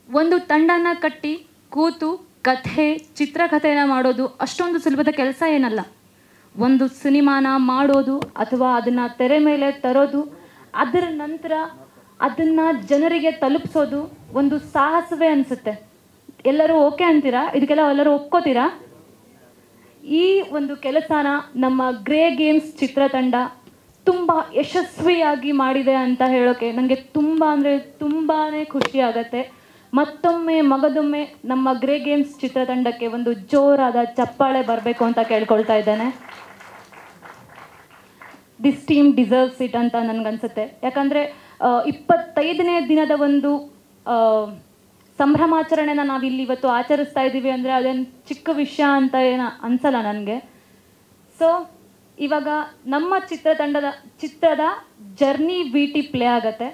ಒಂದು ತಂಡನ ಕಟ್ಟಿ ಕೂತು ಕಥೆ ಚಿತ್ರಕಥೆನ ಮಾಡೋದು ಅಷ್ಟೊಂದು ಸುಲಭದ ಕೆಲಸ ಏನಲ್ಲ ಒಂದು ಸಿನಿಮಾನ ಮಾಡೋದು ಅಥವಾ ಅದನ್ನು ತೆರೆ ಮೇಲೆ ತರೋದು ಅದರ ನಂತರ ಅದನ್ನು ಜನರಿಗೆ ತಲುಪಿಸೋದು ಒಂದು ಸಾಹಸವೇ ಅನಿಸುತ್ತೆ ಎಲ್ಲರೂ ಓಕೆ ಅಂತೀರಾ ಇದಕ್ಕೆಲ್ಲ ಎಲ್ಲರೂ ಒಪ್ಕೋತೀರಾ ಈ ಒಂದು ಕೆಲಸನ ನಮ್ಮ ಗ್ರೇ ಗೇಮ್ಸ್ ಚಿತ್ರತಂಡ ತುಂಬ ಯಶಸ್ವಿಯಾಗಿ ಮಾಡಿದೆ ಅಂತ ಹೇಳೋಕೆ ನನಗೆ ತುಂಬ ಅಂದರೆ ತುಂಬಾ ಖುಷಿ ಆಗತ್ತೆ ಮತ್ತೊಮ್ಮೆ ಮಗದೊಮ್ಮೆ ನಮ್ಮ ಗ್ರೇ ಗೇಮ್ಸ್ ಚಿತ್ರತಂಡಕ್ಕೆ ಒಂದು ಜೋರಾದ ಚಪ್ಪಾಳೆ ಬರಬೇಕು ಅಂತ ಕೇಳ್ಕೊಳ್ತಾ ಇದ್ದೇನೆ ದಿಸ್ ಟೀಮ್ ಡಿಸರ್ವ್ಸ್ ಇಟ್ ಅಂತ ನನಗನ್ಸುತ್ತೆ ಯಾಕಂದರೆ ಇಪ್ಪತ್ತೈದನೇ ದಿನದ ಒಂದು ಆ, ಸಂಭ್ರಮಾಚರಣೆನ ನಾವಿಲ್ಲಿ ಇವತ್ತು ಆಚರಿಸ್ತಾ ಇದ್ದೀವಿ ಅಂದರೆ ಅದೇನು ಚಿಕ್ಕ ವಿಷಯ ಅಂತ ಏನು ಅನ್ಸಲ್ಲ ನನಗೆ ಸೊ ಇವಾಗ ನಮ್ಮ ಚಿತ್ರತಂಡದ ಚಿತ್ರದ ಜರ್ನಿ ವಿ ಟಿ ಪ್ಲೇ ಆಗತ್ತೆ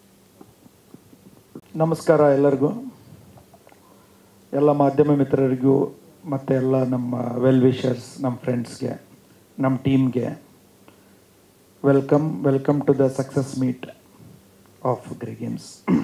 ನಮಸ್ಕಾರ ಎಲ್ಲರಿಗೂ ಎಲ್ಲ ಮಾಧ್ಯಮ ಮಿತ್ರರಿಗೂ ಮತ್ತು ಎಲ್ಲ ನಮ್ಮ ವೆಲ್ ವಿಷರ್ಸ್ ನಮ್ಮ ಫ್ರೆಂಡ್ಸ್ಗೆ ನಮ್ಮ ಟೀಮ್ಗೆ welcome welcome to the success meet of ಗ್ರಿ ಗೇಮ್ಸ್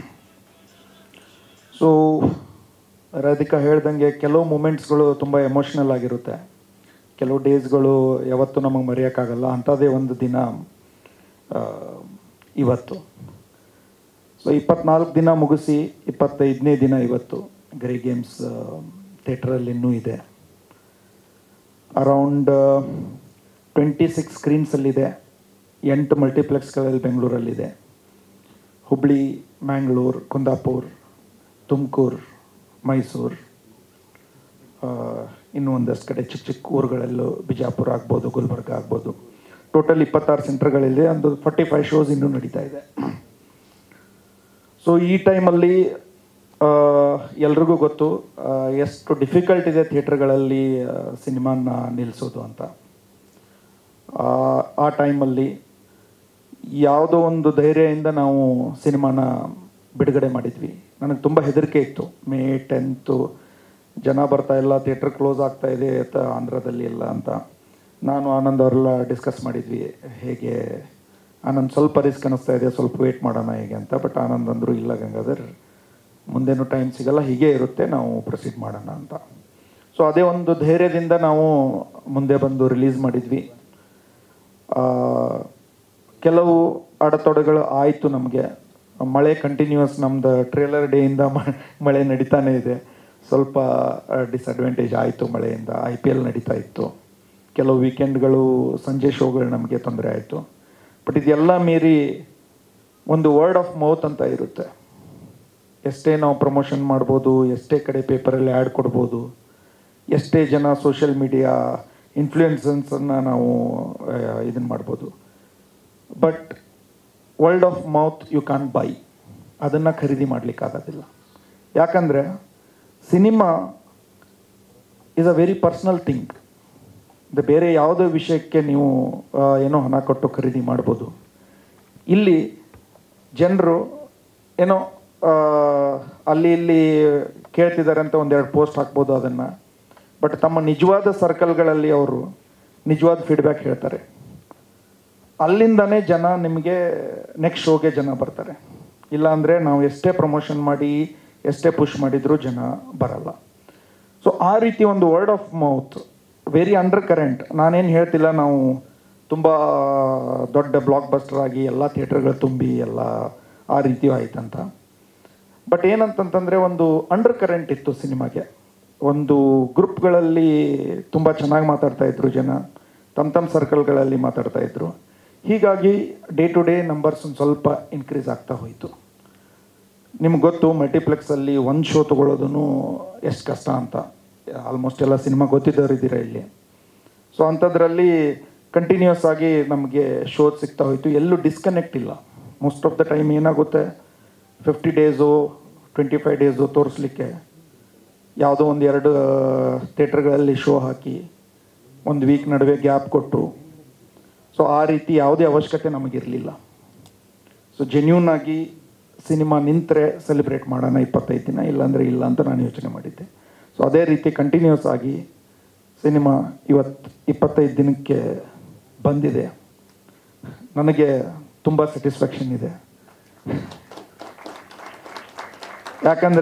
ಸೊ ರಾಧಿಕಾ ಹೇಳ್ದಂಗೆ ಕೆಲವು ಮೂಮೆಂಟ್ಸ್ಗಳು ತುಂಬ ಎಮೋಷ್ನಲ್ ಆಗಿರುತ್ತೆ ಕೆಲವು ಡೇಸ್ಗಳು ಯಾವತ್ತೂ ನಮಗೆ ಮರೆಯೋಕ್ಕಾಗಲ್ಲ ಅಂಥದ್ದೇ ಒಂದು ದಿನ ಆ, ಇವತ್ತು ಸೊ ಇಪ್ಪತ್ನಾಲ್ಕು ದಿನ ಮುಗಿಸಿ ಇಪ್ಪತ್ತೈದನೇ ದಿನ ಇವತ್ತು ಗ್ರೇ ಗೇಮ್ಸ್ ಥಿಯೇಟ್ರಲ್ಲಿ ಇನ್ನೂ ಇದೆ ಅರೌಂಡ್ ಟ್ವೆಂಟಿ ಸಿಕ್ಸ್ ಸ್ಕ್ರೀನ್ಸಲ್ಲಿದೆ ಎಂಟು ಮಲ್ಟಿಪ್ಲೆಕ್ಸ್ಗಳಲ್ಲಿ ಬೆಂಗಳೂರಲ್ಲಿದೆ ಹುಬ್ಳಿ ಮ್ಯಾಂಗ್ಳೂರು ಕುಂದಾಪುರ್ ತುಮಕೂರು ಮೈಸೂರು ಆ, ಇನ್ನೂ ಒಂದಷ್ಟು ಕಡೆ ಚಿಕ್ಕ ಚಿಕ್ಕ ಊರುಗಳಲ್ಲೂ ಬಿಜಾಪುರ ಆಗ್ಬೋದು ಗುಲ್ಬರ್ಗ ಆಗ್ಬೋದು ಟೋಟಲ್ ಇಪ್ಪತ್ತಾರು ಸೆಂಟರ್ಗಳಿದೆ ಒಂದು ಫಾರ್ಟಿ ಫೈವ್ ಶೋಸ್ ಇನ್ನೂ ನಡೀತಾ ಇದೆ ಸೊ ಈ ಟೈಮಲ್ಲಿ ಎಲ್ರಿಗೂ ಗೊತ್ತು ಆ, ಎಷ್ಟು ಡಿಫಿಕಲ್ಟ್ ಇದೆ ಥಿಯೇಟ್ರ್ಗಳಲ್ಲಿ ಸಿನಿಮಾನ ನಿಲ್ಲಿಸೋದು ಅಂತ ಆ, ಆ ಟೈಮಲ್ಲಿ ಯಾವುದೋ ಒಂದು ಧೈರ್ಯದಿಂದ ನಾವು ಸಿನಿಮಾನ ಬಿಡುಗಡೆ ಮಾಡಿದ್ವಿ ನನಗೆ ತುಂಬ ಹೆದರಿಕೆ ಇತ್ತು ಮೇ ಟೆಂತು ಜನ ಬರ್ತಾ ಇಲ್ಲ ಥಿಯೇಟ್ರ್ ಕ್ಲೋಸ್ ಆಗ್ತಾ ಇದೆ ಅಂತ ಆಂಧ್ರದಲ್ಲಿ ಎಲ್ಲ ಅಂತ ನಾನು ಆನಂದ್ ಅವರೆಲ್ಲ ಡಿಸ್ಕಸ್ ಮಾಡಿದ್ವಿ ಹೇಗೆ ಆನಂದ್ ಸ್ವಲ್ಪ ರಿಸ್ಕ್ ಅನ್ನಿಸ್ತಾ ಇದೆ ಸ್ವಲ್ಪ ವೇಟ್ ಮಾಡೋಣ ಹೇಗೆ ಅಂತ ಬಟ್ ಆನಂದ್ ಅಂದರು ಇಲ್ಲ ಗಂಗಾಧರ್ ಮುಂದೇನು ಟೈಮ್ ಸಿಗಲ್ಲ ಹೀಗೆ ಇರುತ್ತೆ ನಾವು ಪ್ರೊಸೀಡ್ ಮಾಡೋಣ ಅಂತ ಸೊ ಅದೇ ಒಂದು ಧೈರ್ಯದಿಂದ ನಾವು ಮುಂದೆ ಬಂದು ರಿಲೀಸ್ ಮಾಡಿದ್ವಿ ಆ, ಕೆಲವು ಅಡೆತಡೆಗಳು ಆಯಿತು ನಮಗೆ ಮಳೆ ಕಂಟಿನ್ಯೂಸ್ ನಮ್ದು ಟ್ರೇಲರ್ ಡೇಯಿಂದ ಮಳೆ ನಡೀತಾನೆ ಇದೆ ಸ್ವಲ್ಪ ಡಿಸಡ್ವಾಂಟೇಜ್ ಆಯಿತು ಮಳೆಯಿಂದ ಐ ಪಿ ಎಲ್ ನಡೀತಾ ಇತ್ತು ಕೆಲವು ವೀಕೆಂಡ್ಗಳು ಸಂಜೆ ಶೋಗಳು ನಮಗೆ ತೊಂದರೆ ಆಯಿತು ಬಟ್ ಇದೆಲ್ಲ ಮೀರಿ ಒಂದು ವರ್ಡ್ ಆಫ್ ಮೌತ್ ಅಂತ ಇರುತ್ತೆ ಎಷ್ಟೇ ನಾವು ಪ್ರಮೋಷನ್ ಮಾಡ್ಬೋದು ಎಷ್ಟೇ ಕಡೆ ಪೇಪರಲ್ಲಿ ಆ್ಯಡ್ ಕೊಡ್ಬೋದು ಎಷ್ಟೇ ಜನ ಸೋಷಿಯಲ್ ಮೀಡಿಯಾ ಇನ್ಫ್ಲೂಯೆನ್ಸನ್ಸನ್ನು ನಾವು ಇದನ್ನು ಮಾಡ್ಬೋದು but world of mouth you can't buy ಅದನ್ನು ಖರೀದಿ ಮಾಡಲಿಕ್ಕಾಗೋದಿಲ್ಲ ಯಾಕಂದರೆ cinema is a very personal thing ಇದು ಬೇರೆ ಯಾವುದೇ ವಿಷಯಕ್ಕೆ ನೀವು ಆ, ಏನೋ ಹಣ ಕೊಟ್ಟು ಖರೀದಿ ಮಾಡ್ಬೋದು ಇಲ್ಲಿ ಜನರು ಏನೋ ಆ, ಅಲ್ಲಿ ಇಲ್ಲಿ ಕೇಳ್ತಿದ್ದಾರೆ ಅಂತ ಒಂದೆರಡು ಪೋಸ್ಟ್ ಹಾಕ್ಬೋದು ಅದನ್ನು ಬಟ್ ತಮ್ಮ ನಿಜವಾದ ಸರ್ಕಲ್ಗಳಲ್ಲಿ ಅವರು ನಿಜವಾದ ಫೀಡ್ಬ್ಯಾಕ್ ಹೇಳ್ತಾರೆ ಅಲ್ಲಿಂದನೇ ಜನ ನಿಮಗೆ ನೆಕ್ಸ್ಟ್ ಶೋಗೆ ಜನ ಬರ್ತಾರೆ ಇಲ್ಲಾಂದರೆ ನಾವು ಎಷ್ಟೇ ಪ್ರಮೋಷನ್ ಮಾಡಿ ಎಷ್ಟೇ ಪುಷ್ ಮಾಡಿದರೂ ಜನ ಬರಲ್ಲ ಸೊ ಆ ರೀತಿ ಒಂದು word of mouth very undercurrent ನಾನೇನು ಹೇಳ್ತಿಲ್ಲ ನಾವು ತುಂಬ ದೊಡ್ಡ ಬ್ಲಾಕ್ ಬಸ್ಟರ್ ಆಗಿ ಎಲ್ಲ ಥಿಯೇಟರ್ಗಳು ತುಂಬಿ ಎಲ್ಲ ಆ ರೀತಿಯೂ ಆಯ್ತಂತ ಬಟ್ ಏನಂತಂತಂದರೆ ಒಂದು ಅಂಡರ್ ಕರೆಂಟ್ ಇತ್ತು ಸಿನಿಮಾಗೆ ಒಂದು ಗ್ರೂಪ್ಗಳಲ್ಲಿ ತುಂಬ ಚೆನ್ನಾಗಿ ಮಾತಾಡ್ತಾ ಇದ್ರು ಜನ ತಮ್ಮ ತಮ್ಮ ಸರ್ಕಲ್ಗಳಲ್ಲಿ ಮಾತಾಡ್ತಾ ಇದ್ರು ಹೀಗಾಗಿ ಡೇ ಟು ಡೇ ನಂಬರ್ಸ್ ಒಂದು ಸ್ವಲ್ಪ ಇನ್ಕ್ರೀಸ್ ಆಗ್ತಾ ಹೋಯಿತು ನಿಮ್ಗೆ ಗೊತ್ತು ಮಲ್ಟಿಪ್ಲೆಕ್ಸಲ್ಲಿ ಒಂದು ಶೋ ತೊಗೊಳೋದು ಎಷ್ಟು ಕಷ್ಟ ಅಂತ ಆಲ್ಮೋಸ್ಟ್ ಎಲ್ಲ ಸಿನಿಮಾ ಗೊತ್ತಿದ್ದವ್ರು ಇದ್ದೀರಾ ಇಲ್ಲಿ ಸೊ ಅಂಥದ್ರಲ್ಲಿ ಕಂಟಿನ್ಯೂಸ್ ಆಗಿ ನಮಗೆ ಶೋಸ್ ಸಿಗ್ತಾ ಹೋಯಿತು ಎಲ್ಲೂ ಡಿಸ್ಕನೆಕ್ಟ್ ಇಲ್ಲ ಮೋಸ್ಟ್ ಆಫ್ ದ ಟೈಮ್ ಏನಾಗುತ್ತೆ fifty days twenty five days ತೋರಿಸ್ಲಿಕ್ಕೆ ಯಾವುದೋ ಒಂದು ಎರಡು ಥಿಯೇಟ್ರ್ಗಳಲ್ಲಿ ಶೋ ಹಾಕಿ ಒಂದು ವೀಕ್ ನಡುವೆ ಗ್ಯಾಪ್ ಕೊಟ್ಟು ಸೊ ಆ ರೀತಿ ಯಾವುದೇ ಅವಶ್ಯಕತೆ ನಮಗಿರಲಿಲ್ಲ ಸೊ ಜೆನ್ಯೂನ್ ಆಗಿ ಸಿನಿಮಾ ನಿಂತರೆ ಸೆಲೆಬ್ರೇಟ್ ಮಾಡೋಣ ಇಪ್ಪತ್ತೈದು ದಿನ ಇಲ್ಲಾಂದರೆ ಇಲ್ಲ ಅಂತ ನಾನು ಯೋಚನೆ ಮಾಡಿದ್ದೆ ಸೊ ಅದೇ ರೀತಿ ಕಂಟಿನ್ಯೂಸ್ ಆಗಿ ಸಿನಿಮಾ ಇವತ್ತು ಇಪ್ಪತ್ತೈದು ದಿನಕ್ಕೆ ಬಂದಿದೆ ನನಗೆ ತುಂಬ ಸ್ಯಾಟಿಸ್ಫ್ಯಾಕ್ಷನ್ ಇದೆ ಯಾಕಂದರೆ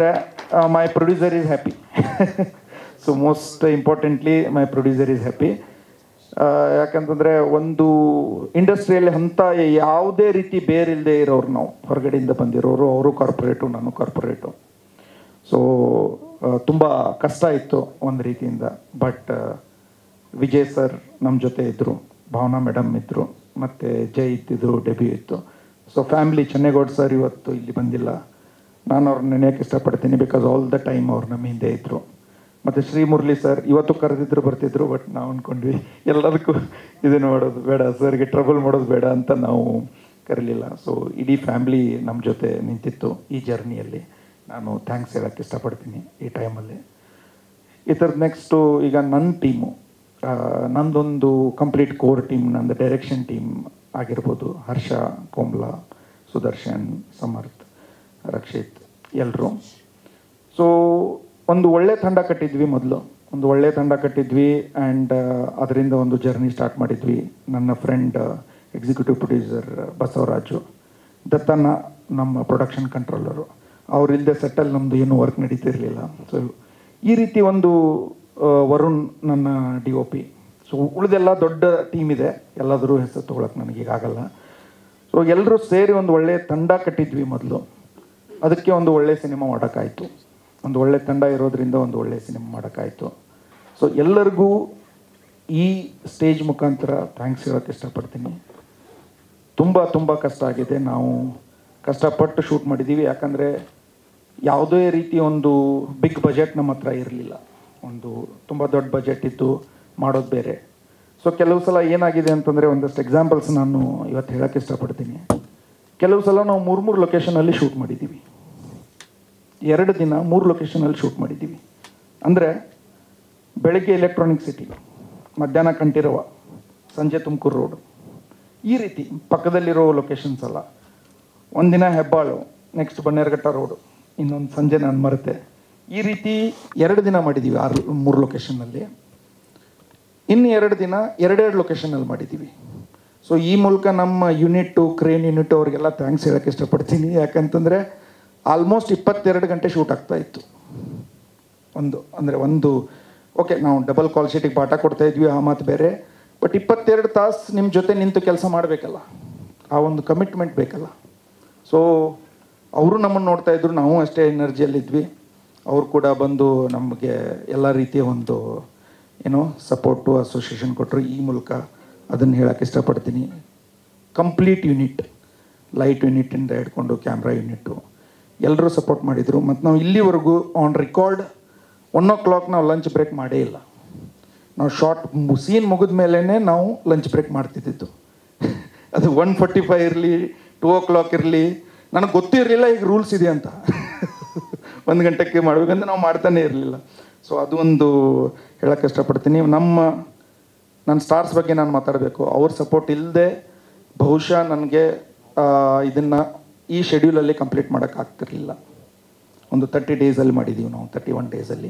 my producer is happy so most importantly my producer is happy ಯಾಕಂತಂದರೆ ಒಂದು ಇಂಡಸ್ಟ್ರಿಯಲ್ಲಿ ಅಂಥ ಯಾವುದೇ ರೀತಿ ಬೇರಿಲ್ಲದೆ ಇರೋರು ನಾವು ಹೊರಗಡೆಯಿಂದ ಬಂದಿರೋರು ಅವರು ಕಾರ್ಪೊರೇಟು ನಾನು ಕಾರ್ಪೊರೇಟು ಸೊ ತುಂಬ ಕಷ್ಟ ಇತ್ತು ಒಂದು ರೀತಿಯಿಂದ ಬಟ್ ವಿಜಯ್ ಸರ್ ನಮ್ಮ ಜೊತೆ ಇದ್ದರು ಭಾವನಾ ಮೇಡಮ್ ಇದ್ದರು ಮತ್ತು ಜೈ ಇದ್ದಿದ್ರು ಡೆಬ್ಯೂ ಇತ್ತು ಸೊ ಫ್ಯಾಮಿಲಿ ಚೆನ್ನೇಗೌಡ ಸರ್ ಇವತ್ತು ಇಲ್ಲಿ ಬಂದಿಲ್ಲ ನಾನು ಅವ್ರನ್ನ ನೆನೆಯೋಕ್ಕೆ ಇಷ್ಟಪಡ್ತೀನಿ ಬಿಕಾಸ್ ಆಲ್ ದ ಟೈಮ್ ಅವ್ರು ನಮ್ಮ ಹಿಂದೆ ಇದ್ದರು ಮತ್ತು ಶ್ರೀ ಮುರಳಿ ಸರ್ ಇವತ್ತು ಕರೆದಿದ್ರು ಬರ್ತಿದ್ರು ಬಟ್ ನಾವು ಅಂದ್ಕೊಂಡ್ವಿ ಎಲ್ಲದಕ್ಕೂ ಇದನ್ನು ಮಾಡೋದು ಬೇಡ ಸರ್ಗೆ ಟ್ರಬಲ್ ಮಾಡೋದು ಬೇಡ ಅಂತ ನಾವು ಕರೀಲಿಲ್ಲ ಸೊ ಇಡೀ ಫ್ಯಾಮ್ಲಿ ನಮ್ಮ ಜೊತೆ ನಿಂತಿತ್ತು ಈ ಜರ್ನಿಯಲ್ಲಿ ನಾನು ಥ್ಯಾಂಕ್ಸ್ ಹೇಳೋಕ್ಕೆ ಇಷ್ಟಪಡ್ತೀನಿ ಈ ಟೈಮಲ್ಲಿ ಈ ಥರದ್ದು ನೆಕ್ಸ್ಟು ಈಗ ನನ್ನ ಟೀಮು ನಂದೊಂದು ಕಂಪ್ಲೀಟ್ ಕೋರ್ ಟೀಮ್ ನಂದು ಡೈರೆಕ್ಷನ್ ಟೀಮ್ ಆಗಿರ್ಬೋದು ಹರ್ಷ ಕೋಮ್ಲಾ ಸುದರ್ಶನ್ ಸಮರ್ಥ್ ರಕ್ಷಿತ್ ಎಲ್ಲರೂ ಸೊ ಒಂದು ಒಳ್ಳೆ ತಂಡ ಕಟ್ಟಿದ್ವಿ ಮೊದಲು ಒಂದು ಒಳ್ಳೆ ತಂಡ ಕಟ್ಟಿದ್ವಿ ಆ್ಯಂಡ್ ಅದರಿಂದ ಒಂದು ಜರ್ನಿ ಸ್ಟಾರ್ಟ್ ಮಾಡಿದ್ವಿ ನನ್ನ ಫ್ರೆಂಡ್ ಎಕ್ಸಿಕ್ಯೂಟಿವ್ ಪ್ರೊಡ್ಯೂಸರ್ ಬಸವರಾಜು ದತ್ತನ ನಮ್ಮ ಪ್ರೊಡಕ್ಷನ್ ಕಂಟ್ರೋಲರು ಅವರಿಲ್ಲದೆ ಸೆಟ್ಟಲ್ಲಿ ನಮ್ಮದು ಏನೂ ವರ್ಕ್ ನಡೀತಿರಲಿಲ್ಲ ಸೊ ಈ ರೀತಿ ಒಂದು ಆ, ವರುಣ್ ನನ್ನ ಡಿ ಒ ಪಿ ಸೊ ಉಳಿದೆಲ್ಲ ದೊಡ್ಡ ಟೀಮ್ ಇದೆ ಎಲ್ಲಾದರೂ ಹೆಸರು ತೊಗೊಳಕ್ಕೆ ನನಗೆ ಈಗಾಗಲ್ಲ ಸೊ ಎಲ್ಲರೂ ಸೇರಿ ಒಂದು ಒಳ್ಳೆಯ ತಂಡ ಕಟ್ಟಿದ್ವಿ ಮೊದಲು ಅದಕ್ಕೆ ಒಂದು ಒಳ್ಳೆಯ ಸಿನಿಮಾ ಮಾಡೋಕ್ಕಾಯಿತು ಒಂದು ಒಳ್ಳೆ ತಂಡ ಇರೋದ್ರಿಂದ ಒಂದು ಒಳ್ಳೆಯ ಸಿನಿಮಾ ಮಾಡೋಕ್ಕಾಯಿತು ಸೊ ಎಲ್ಲರಿಗೂ ಈ ಸ್ಟೇಜ್ ಮುಖಾಂತರ ಥ್ಯಾಂಕ್ಸ್ ಹೇಳೋಕ್ಕೆ ಇಷ್ಟಪಡ್ತೀನಿ ತುಂಬ ತುಂಬ ಕಷ್ಟ ಆಗಿದೆ ನಾವು ಕಷ್ಟಪಟ್ಟು ಶೂಟ್ ಮಾಡಿದ್ದೀವಿ ಯಾಕಂದರೆ ಯಾವುದೇ ರೀತಿ ಒಂದು ಬಿಗ್ ಬಜೆಟ್ ನಮ್ಮ ಹತ್ರ ಇರಲಿಲ್ಲ ಒಂದು ತುಂಬ ದೊಡ್ಡ ಬಜೆಟ್ ಇತ್ತು ಮಾಡೋದು ಬೇರೆ ಸೊ ಕೆಲವು ಸಲ ಏನಾಗಿದೆ ಅಂತಂದರೆ ಒಂದಷ್ಟು ಎಕ್ಸಾಂಪಲ್ಸ್ ನಾನು ಇವತ್ತು ಹೇಳೋಕ್ಕೆ ಇಷ್ಟಪಡ್ತೀನಿ ಕೆಲವು ಸಲ ನಾವು ಮೂರು ಮೂರು ಲೊಕೇಶನಲ್ಲಿ ಶೂಟ್ ಮಾಡಿದ್ದೀವಿ ಎರಡು ದಿನ ಮೂರು ಲೊಕೇಶನಲ್ಲಿ ಶೂಟ್ ಮಾಡಿದ್ದೀವಿ ಅಂದರೆ ಬೆಳಗ್ಗೆ ಎಲೆಕ್ಟ್ರಾನಿಕ್ ಸಿಟಿ ಮಧ್ಯಾಹ್ನ ಕಂಠೀರವ ಸಂಜೆ ತುಮಕೂರು ರೋಡು ಈ ರೀತಿ ಪಕ್ಕದಲ್ಲಿರೋ ಲೊಕೇಶನ್ಸ್ ಅಲ್ಲ ಒಂದಿನ ಹೆಬ್ಬಾಳು ನೆಕ್ಸ್ಟ್ ಬನ್ನೇರಘಟ್ಟ ರೋಡು ಇನ್ನೊಂದು ಸಂಜೆ ನಾನು ಮರೆತೆ ಈ ರೀತಿ ಎರಡು ದಿನ ಮಾಡಿದ್ದೀವಿ ಆರು ಮೂರು ಲೊಕೇಶನ್ನಲ್ಲಿ ಇನ್ನು ಎರಡು ದಿನ ಎರಡೆರಡು ಲೊಕೇಶನಲ್ಲಿ ಮಾಡಿದ್ದೀವಿ ಸೊ ಈ ಮೂಲಕ ನಮ್ಮ ಯೂನಿಟ್ಟು ಕ್ರೇನ್ ಯೂನಿಟ್ ಅವ್ರಿಗೆಲ್ಲ ಥ್ಯಾಂಕ್ಸ್ ಹೇಳೋಕ್ಕೆ ಇಷ್ಟಪಡ್ತೀನಿ ಯಾಕಂತಂದರೆ ಆಲ್ಮೋಸ್ಟ್ ಇಪ್ಪತ್ತೆರಡು ಗಂಟೆ ಶೂಟ್ ಆಗ್ತಾ ಇತ್ತು ಒಂದು ಅಂದರೆ ಒಂದು ಓಕೆ ನಾವು ಡಬಲ್ ಕಾಲ್ ಶೀಟಿಗೆ ಪಾಠ ಕೊಡ್ತಾ ಇದ್ವಿ ಆ ಮಾತು ಬೇರೆ ಬಟ್ ಇಪ್ಪತ್ತೆರಡು ತಾಸು ನಿಮ್ಮ ಜೊತೆ ನಿಂತು ಕೆಲಸ ಮಾಡಬೇಕಲ್ಲ ಆ ಒಂದು ಕಮಿಟ್ಮೆಂಟ್ ಬೇಕಲ್ಲ ಸೊ ಅವರು ನಮ್ಮನ್ನು ನೋಡ್ತಾ ಇದ್ರು ನಾವು ಅಷ್ಟೇ ಎನರ್ಜಿಯಲ್ಲಿದ್ವಿ ಅವ್ರು ಕೂಡ ಬಂದು ನಮಗೆ ಎಲ್ಲ ರೀತಿಯ ಒಂದು ಏನೋ ಸಪೋರ್ಟು ಅಸೋಸಿಯೇಷನ್ ಕೊಟ್ಟರು ಈ ಮೂಲಕ ಅದನ್ನು ಹೇಳೋಕ್ಕೆ ಇಷ್ಟಪಡ್ತೀನಿ ಕಂಪ್ಲೀಟ್ ಯೂನಿಟ್ ಲೈಟ್ ಯೂನಿಟಿಂದ ಹಿಡ್ಕೊಂಡು ಕ್ಯಾಮ್ರಾ ಯೂನಿಟ್ಟು ಎಲ್ಲರೂ ಸಪೋರ್ಟ್ ಮಾಡಿದರು ಮತ್ತು ನಾವು ಇಲ್ಲಿವರೆಗೂ on record one o'clock ನಾವು ಲಂಚ್ ಬ್ರೇಕ್ ಮಾಡೇ ಇಲ್ಲ ನಾವು ಶಾರ್ಟ್ ಸೀನ್ ಮುಗಿದ ಮೇಲೇ ನಾವು ಲಂಚ್ ಬ್ರೇಕ್ ಮಾಡ್ತಿದ್ದಿದ್ದು ಅದು ಒನ್ ಫೋರ್ಟಿ ಫೈವ್ ಇರಲಿ ಟೂ ಓ ಕ್ಲಾಕ್ ಇರಲಿ ನನಗೆ ಗೊತ್ತಿರಲಿಲ್ಲ ಈಗ ರೂಲ್ಸ್ ಇದೆ ಅಂತ ಒಂದು ಗಂಟೆಗೆ ಮಾಡ್ಬೇಕಂದ್ರೆ ನಾವು ಮಾಡ್ತಾನೆ ಇರಲಿಲ್ಲ ಸೊ ಅದು ಒಂದು ಹೇಳೋಕ್ಕೆ ಇಷ್ಟಪಡ್ತೀನಿ ನಮ್ಮ ನನ್ನ ಸ್ಟಾರ್ಸ್ ಬಗ್ಗೆ ನಾನು ಮಾತಾಡಬೇಕು ಅವ್ರ ಸಪೋರ್ಟ್ ಇಲ್ಲದೆ ಬಹುಶಃ ನನಗೆ ಇದನ್ನು ಈ ಶೆಡ್ಯೂಲಲ್ಲಿ ಕಂಪ್ಲೀಟ್ ಮಾಡೋಕ್ಕಾಗ್ತಿರ್ಲಿಲ್ಲ ಒಂದು ತರ್ಟಿ ಡೇಸಲ್ಲಿ ಮಾಡಿದ್ದೀವಿ ನಾವು ತರ್ಟಿ ಒನ್ ಡೇಸಲ್ಲಿ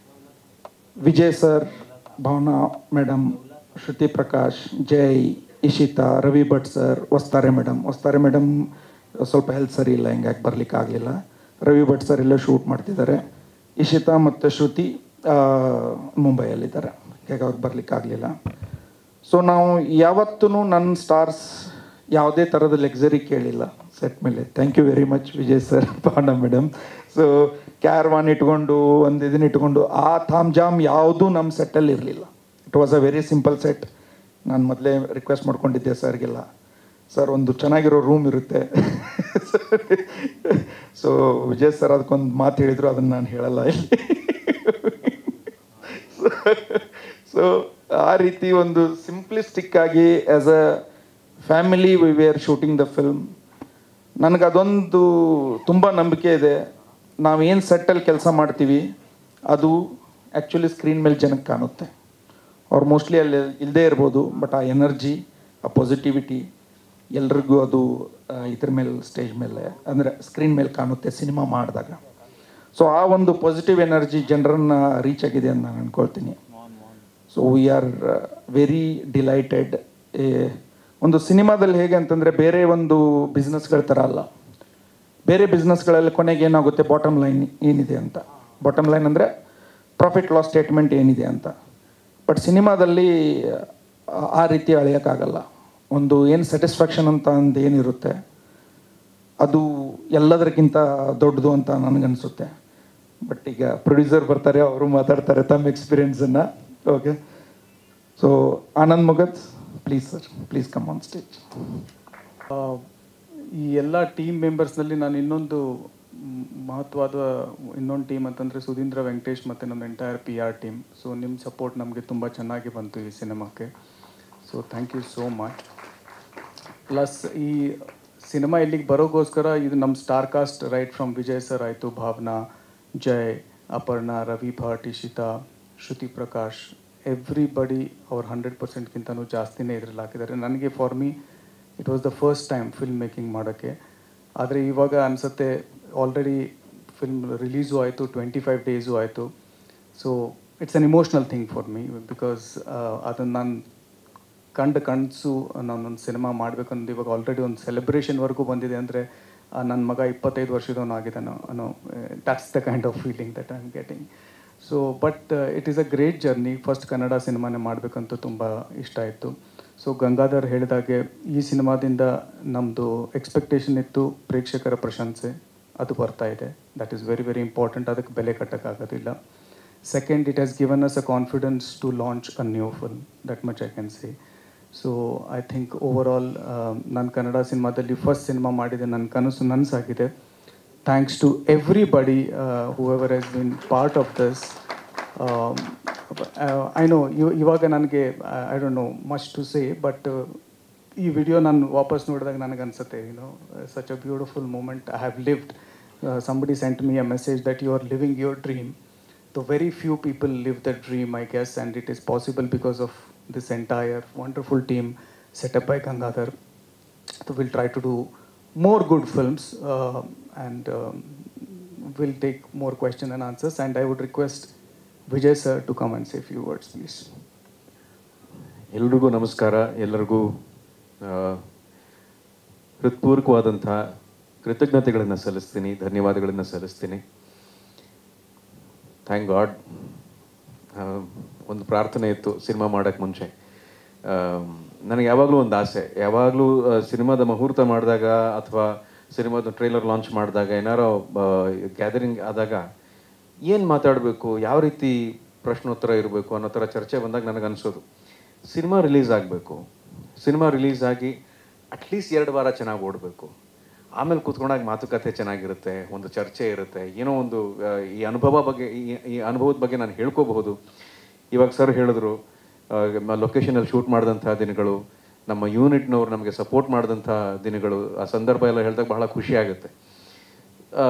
Vijay sir Bhavana madam Shruti Prakash Jai Ishita Ravi Bhat sir ವಸ್ತಾರೆ ಮೇಡಮ್ ವಸ್ತಾರೆ ಮೇಡಮ್ ಸ್ವಲ್ಪ ಹೆಲ್ತ್ ಸರಿ ಇಲ್ಲ ಹಿಂಗಾಗಿ ಬರ್ಲಿಕ್ಕೆ ಆಗಲಿಲ್ಲ ರವಿ ಭಟ್ ಸರ್ ಎಲ್ಲ ಶೂಟ್ ಮಾಡ್ತಿದ್ದಾರೆ ಇಶಿತಾ ಮತ್ತು ಶ್ರುತಿ ಆ, ಮುಂಬೈಯಲ್ಲಿದ್ದಾರೆ ಹೇಗೆ ಅವ್ರಿಗೆ ಬರ್ಲಿಕ್ಕೆ ಆಗಲಿಲ್ಲ ಸೊ ನಾವು ಯಾವತ್ತೂ ನನ್ನ ಸ್ಟಾರ್ಸ್ ಯಾವುದೇ ಥರದ ಲೆಕ್ಸರಿ ಕೇಳಿಲ್ಲ ಸೆಟ್ ಮೇಲೆ thank you very much Vijay sir Bhavana madam so caravan ಇಟ್ಕೊಂಡು ಒಂದು ಇದನ್ನ ಇಟ್ಕೊಂಡು ಆ ಥಾಮ್ ಜಾಮ್ ಯಾವುದೂ ನಮ್ಮ ಸೆಟ್ಟಲ್ಲಿ ಇರಲಿಲ್ಲ it was a very simple set ನಾನು ಮೊದಲೇ ರಿಕ್ವೆಸ್ಟ್ ಮಾಡ್ಕೊಂಡಿದ್ದೆ ಸರ್ಗೆಲ್ಲ ಸರ್ ಒಂದು ಚೆನ್ನಾಗಿರೋ ರೂಮ್ ಇರುತ್ತೆ ಸೊ ವಿಜಯ್ ಸರ್ ಅದಕ್ಕೊಂದು ಮಾತು ಹೇಳಿದ್ರು ಅದನ್ನು ನಾನು ಹೇಳಲ್ಲ ಇಲ್ಲಿ ಸೊ ಆ ರೀತಿ ಒಂದು ಸಿಂಪ್ಲಿಸ್ಟಿಕ್ ಆಗಿ as a family we were shooting the film ನನಗೆ ಅದೊಂದು ತುಂಬ ನಂಬಿಕೆ ಇದೆ ನಾವೇನು ಸೆಟ್ಟಲ್ಲಿ ಕೆಲಸ ಮಾಡ್ತೀವಿ ಅದು ಆ್ಯಕ್ಚುಲಿ ಸ್ಕ್ರೀನ್ ಮೇಲೆ ಜನಕ್ಕೆ ಕಾಣುತ್ತೆ ಅವ್ರು ಮೋಸ್ಟ್ಲಿ ಅಲ್ಲಿ ಇಲ್ಲದೇ ಇರ್ಬೋದು ಬಟ್ ಆ ಎನರ್ಜಿ ಆ ಪಾಸಿಟಿವಿಟಿ ಎಲ್ರಿಗೂ ಅದು ಆ, ಇದ್ರ ಮೇಲೆ ಸ್ಟೇಜ್ ಮೇಲೆ ಅಂದರೆ ಸ್ಕ್ರೀನ್ ಮೇಲೆ ಕಾಣುತ್ತೆ ಸಿನಿಮಾ ಮಾಡಿದಾಗ ಸೊ ಆ ಒಂದು ಪಾಸಿಟಿವ್ ಎನರ್ಜಿ ಜನರನ್ನ ರೀಚ್ ಆಗಿದೆ ಅಂತ ನಾನು ಅಂದ್ಕೊಳ್ತೀನಿ so we are very delighted ಒಂದು ಸಿನಿಮಾದಲ್ಲಿ ಹೇಗೆ ಅಂತಂದರೆ ಬೇರೆ ಒಂದು ಬಿಸ್ನೆಸ್ಗಳ ಥರ ಅಲ್ಲ ಬೇರೆ ಬಿಸ್ನೆಸ್ಗಳಲ್ಲಿ ಕೊನೆಗೆ ಏನಾಗುತ್ತೆ ಬಾಟಮ್ ಲೈನ್ ಏನಿದೆ ಅಂತ ಬಾಟಮ್ ಲೈನ್ ಅಂದರೆ ಪ್ರಾಫಿಟ್ ಲಾಸ್ ಸ್ಟೇಟ್ಮೆಂಟ್ ಏನಿದೆ ಅಂತ ಬಟ್ ಸಿನಿಮಾದಲ್ಲಿ ಆ- ಆ ರೀತಿ ಅಳೆಯೋಕ್ಕಾಗಲ್ಲ ಒಂದು ಏನು ಸ್ಯಾಟಿಸ್ಫ್ಯಾಕ್ಷನ್ ಅಂತ ಒಂದು ಏನಿರುತ್ತೆ ಅದು ಎಲ್ಲದಕ್ಕಿಂತ ದೊಡ್ಡದು ಅಂತ ನನಗನ್ಸುತ್ತೆ ಬಟ್ ಈಗ ಪ್ರೊಡ್ಯೂಸರ್ ಬರ್ತಾರೆ ಅವರು ಮಾತಾಡ್ತಾರೆ ತಮ್ಮ ಎಕ್ಸ್ಪೀರಿಯನ್ಸನ್ನು ಓಕೆ ಸೊ ಆನಂದ್ ಮುಗತ್ please sir please come on stage ಆ, ಈ ಎಲ್ಲ ಟೀಮ್ ಮೆಂಬರ್ಸ್ನಲ್ಲಿ ನಾನು ಇನ್ನೊಂದು ಮ್, ಮಹತ್ವದ ಇನ್ನೊಂದು ಟೀಮ್ ಅಂತಂದರೆ ಸುಧೀಂದ್ರ ವೆಂಕಟೇಶ್ ಮತ್ತು ನಮ್ಮ entire P R team so ನಿಮ್ಮ ಸಪೋರ್ಟ್ ನಮಗೆ ತುಂಬ ಚೆನ್ನಾಗಿ ಬಂತು ಈ ಸಿನಿಮಾಕ್ಕೆ so thank you so much plus ಈ ಸಿನಿಮಾ ಇಲ್ಲಿಗೆ ಬರೋಗೋಸ್ಕರ ಇದು ನಮ್ಮ star cast right from Vijay sir ಆಯಿತು ಭಾವನಾ ಜಯ್ ಅಪರ್ಣಾ ರವಿ ಭಟ್ ಇಶಿತಾ ಶ್ರುತಿ ಪ್ರಕಾಶ್ ಎವ್ರಿಬಡಿ ಅವ್ರು ಹಂಡ್ರೆಡ್ ಪರ್ಸೆಂಟ್ಗಿಂತನೂ ಜಾಸ್ತಿನೇ ಇದ್ರಲ್ಲಿ ಹಾಕಿದ್ದಾರೆ ನನಗೆ for me it was the first time film making ಮಾಡೋಕ್ಕೆ ಆದರೆ ಇವಾಗ ಅನಿಸುತ್ತೆ ಆಲ್ರೆಡಿ ಫಿಲ್ಮ್ ರಿಲೀಸು ಆಯಿತು ಟ್ವೆಂಟಿ ಫೈವ್ ಡೇಸು ಆಯಿತು so it's an emotional thing for me because ಅದನ್ನು ನಾನು ಕಂಡು ಕನಸು ನಾನೊಂದು ಸಿನಿಮಾ ಮಾಡಬೇಕಂದು ಇವಾಗ ಆಲ್ರೆಡಿ ಒಂದು ಸೆಲೆಬ್ರೇಷನ್ವರೆಗೂ ಬಂದಿದೆ ಅಂದರೆ ನನ್ನ ಮಗ ಇಪ್ಪತ್ತೈದು ವರ್ಷದವನು ಆಗಿದ್ದಾನೋ ಅನ್ನೋ that's the kind of feeling that I am getting so but it is a great journey first Kannada ಸಿನಿಮಾನೇ ಮಾಡಬೇಕಂತ ತುಂಬ ಇಷ್ಟ ಆಯಿತು ಸೊ ಗಂಗಾಧರ್ ಹೇಳಿದಾಗೆ ಈ ಸಿನಿಮಾದಿಂದ ನಮ್ಮದು ಎಕ್ಸ್ಪೆಕ್ಟೇಷನ್ ಇತ್ತು ಪ್ರೇಕ್ಷಕರ ಪ್ರಶಂಸೆ ಅದು ಬರ್ತಾ ಇದೆ that is very very important ಅದಕ್ಕೆ ಬೆಲೆ ಕಟ್ಟೋಕ್ಕಾಗೋದಿಲ್ಲ second it has given us a confidence to launch a new film that much I can see so I think overall ನಾನು ಕನ್ನಡ ಸಿನಿಮಾದಲ್ಲಿ ಫಸ್ಟ್ ಸಿನಿಮಾ ಮಾಡಿದೆ ನನ್ನ ಕನಸು ನನಸಾಗಿದೆ thanks to everybody who ever has been part of this I know ಇವಾಗ ನನಗೆ I don't know much to say but ಈ video ನಾನು ವಾಪಸ್ ನೋಡಿದಾಗ ನನಗೆ ಅನ್ಸುತ್ತೆ you know such a beautiful moment I have lived somebody sent me a message that you are living your dream the very few people live that dream, I guess, and it is possible because of this entire wonderful team set up by Gangadhar. So we'll try to do more good films uh, and um, we'll take more questions and answers. And I would request Vijay sir to come and say a few words, please. ಎಲ್ರಿಗೂ ನಮಸ್ಕಾರ ಎಲ್ಲರಿಗೂ ಆ, ಹೃತ್ಪೂರ್ವಕವಾದಂಥ ಕೃತಜ್ಞತೆಗಳನ್ನು ಸಲ್ಲಿಸ್ತೀನಿ ಧನ್ಯವಾದಗಳನ್ನು ಸಲ್ಲಿಸ್ತೀನಿ thank god ಒಂದು ಪ್ರಾರ್ಥನೆ ಇತ್ತು cinema ಮಾಡೋಕ್ಕೆ ಮುಂಚೆ ಆ, ನನಗೆ ಯಾವಾಗಲೂ ಒಂದು ಆಸೆ ಯಾವಾಗಲೂ ಸಿನಿಮಾದ ಮುಹೂರ್ತ ಮಾಡಿದಾಗ ಅಥವಾ ಸಿನಿಮಾದ ಟ್ರೈಲರ್ ಲಾಂಚ್ ಮಾಡಿದಾಗ ಏನಾರೋ ಗ್ಯಾದರಿಂಗ್ ಆದಾಗ ಏನು ಮಾತಾಡಬೇಕು ಯಾವ ರೀತಿ ಪ್ರಶ್ನೋತ್ತರ ಇರಬೇಕು ಅನ್ನೋ ಥರ ಚರ್ಚೆ ಬಂದಾಗ ನನಗೆ ಅನಿಸೋದು ಸಿನಿಮಾ ರಿಲೀಸ್ ಆಗಬೇಕು ಸಿನಿಮಾ ರಿಲೀಸ್ ಆಗಿ ಅಟ್ಲೀಸ್ಟ್ ಎರಡು ವಾರ ಚೆನ್ನಾಗಿ ಓಡಬೇಕು ಆಮೇಲೆ ಕೂತ್ಕೊಂಡಾಗ ಮಾತುಕತೆ ಚೆನ್ನಾಗಿರುತ್ತೆ ಒಂದು ಚರ್ಚೆ ಇರುತ್ತೆ ಏನೋ ಒಂದು ಆ, ಈ ಅನುಭವ ಬಗ್ಗೆ ಈ- ಈ ಅನುಭವದ ಬಗ್ಗೆ ನಾನು ಹೇಳ್ಕೋಬಹುದು ಇವಾಗ ಸರ್ ಹೇಳಿದ್ರು ಲೊಕೇಶನಲ್ಲಿ ಶೂಟ್ ಮಾಡಿದಂಥ ದಿನಗಳು ನಮ್ಮ ಯೂನಿಟ್ನವ್ರು ನಮಗೆ ಸಪೋರ್ಟ್ ಮಾಡಿದಂಥ ದಿನಗಳು ಆ ಸಂದರ್ಭ ಎಲ್ಲ ಹೇಳಿದಾಗ ಬಹಳ ಖುಷಿ ಆಗುತ್ತೆ ಆ,